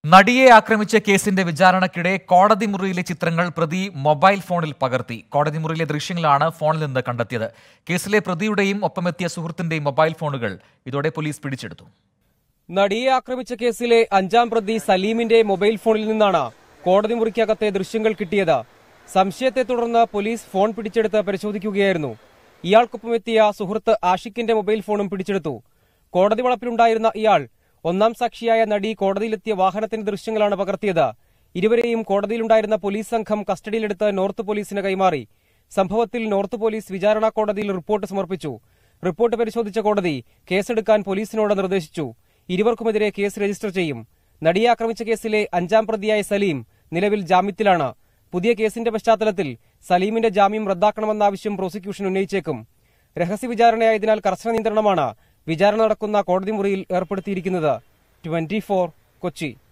നടിയെ ആക്രമിച്ച കേസിന്റെ വിചാരണയ്ക്കിടെ കോടതി മുറിയിലെ ചിത്രങ്ങൾ പ്രതി മൊബൈൽ ഫോണിൽ പകർത്തി കോടതി മുറിയിലെ ദൃശ്യങ്ങളാണ് ഫോണിൽ നിന്ന് കണ്ടെത്തിയത് കേസിലെ പ്രതിയുടെയും ഒപ്പമെത്തിയ സുഹൃത്തിന്റെയും മൊബൈൽ ഫോണുകൾ ഇതോടെ പോലീസ് പിടിച്ചെടുത്തു നടിയെ ആക്രമിച്ച കേസിലെ അഞ്ചാം പ്രതി സലീമിന്റെ മൊബൈൽ ഫോണിൽ നിന്നാണ് കോടതി മുറിക്കകത്തെ ദൃശ്യങ്ങൾ കിട്ടിയത് സംശയത്തെ തുടർന്ന് പോലീസ് ഫോൺ പിടിച്ചെടുത്ത് പരിശോധിക്കുകയായിരുന്നു ഇയാൾക്കൊപ്പം എത്തിയ സുഹൃത്ത് ആഷിഖിന്റെ മൊബൈൽ ഫോണും പിടിച്ചെടുത്തു കോടതി വളപ്പിലുണ്ടായിരുന്ന ഇയാൾ ഒന്നാം സാക്ഷിയായ നടി കോടതിയിലെത്തിയ വാഹനത്തിന്റെ ദൃശ്യങ്ങളാണ് പകർത്തിയത് ഇരുവരെയും കോടതിയിലുണ്ടായിരുന്ന പോലീസ് സംഘം കസ്റ്റഡിയിലെടുത്ത് നോർത്ത് പോലീസിന് കൈമാറി സംഭവത്തിൽ നോർത്ത് പോലീസ് വിചാരണ കോടതിയിൽ റിപ്പോർട്ട് സമർപ്പിച്ചു റിപ്പോർട്ട് പരിശോധിച്ച കോടതി കേസെടുക്കാൻ പോലീസിനോട് നിർദ്ദേശിച്ചു ഇരുവർക്കുമെതിരെ കേസ് രജിസ്റ്റർ ചെയ്യും നടിയെ ആക്രമിച്ച കേസിലെ അഞ്ചാം പ്രതിയായ സലീം നിലവിൽ ജാമ്യത്തിലാണ് പുതിയ കേസിന്റെ പശ്ചാത്തലത്തിൽ സലീമിന്റെ ജാമ്യം റദ്ദാക്കണമെന്ന ആവശ്യം പ്രോസിക്യൂഷൻ ഉന്നയിച്ചേക്കും രഹസ്യ വിചാരണയായതിനാൽ കർശന നിയന്ത്രണമാണ് വിചാരണ നടക്കുന്ന കോടതി മുറിയിൽ ഏർപ്പെടുത്തിയിരിക്കുന്നത് ട്വന്റി കൊച്ചി